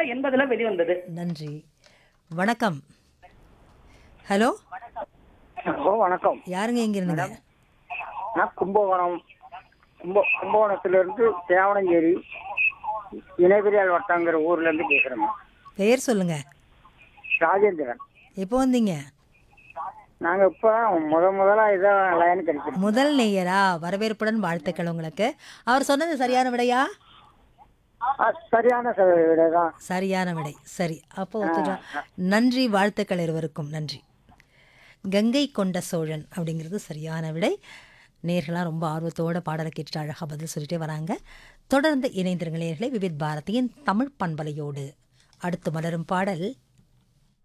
எண்பதுல வெளிவந்தது நன்றி வணக்கம் ஹலோ ஓ வணக்கம் யாருங்க இங்க இருந்தீங்க நான் கும்பகோணம் கும்ப கும்பகோணத்திலிருந்து தேவனஞ்சேரி இணைபெரியால் வட்டங்கிற ஊர்ல இருந்து பேசுறேங்க பெயர் சொல்லுங்க ராஜேந்திரன் எப்போ வந்தீங்க நாங்க இப்ப முத முதலா இதான் லைன் கிடைச்சிருக்கோம் முதல் நேயரா வரவேற்புடன் வாழ்த்துக்கள் உங்களுக்கு அவர் சொன்னது சரியான விடையா ஆ, சரியான ச- விடைதான் சரியான விடை சரி அப்போ ஒத்துட்டா. நன்றி வாழ்த்துக்கள் இருவருக்கும் நன்றி கங்கை கொண்ட சோழன் அப்படிங்கிறது சரியான விடை நேர்களாக ரொம்ப ஆர்வத்தோட பாடலை கேட்டுட்டு அழகாக பதில் சொல்லிட்டே வராங்க தொடர்ந்து இணைந்திருங்க நேர்களை விவித் பாரதியின் தமிழ் பண்பலையோடு அடுத்து மலரும் பாடல்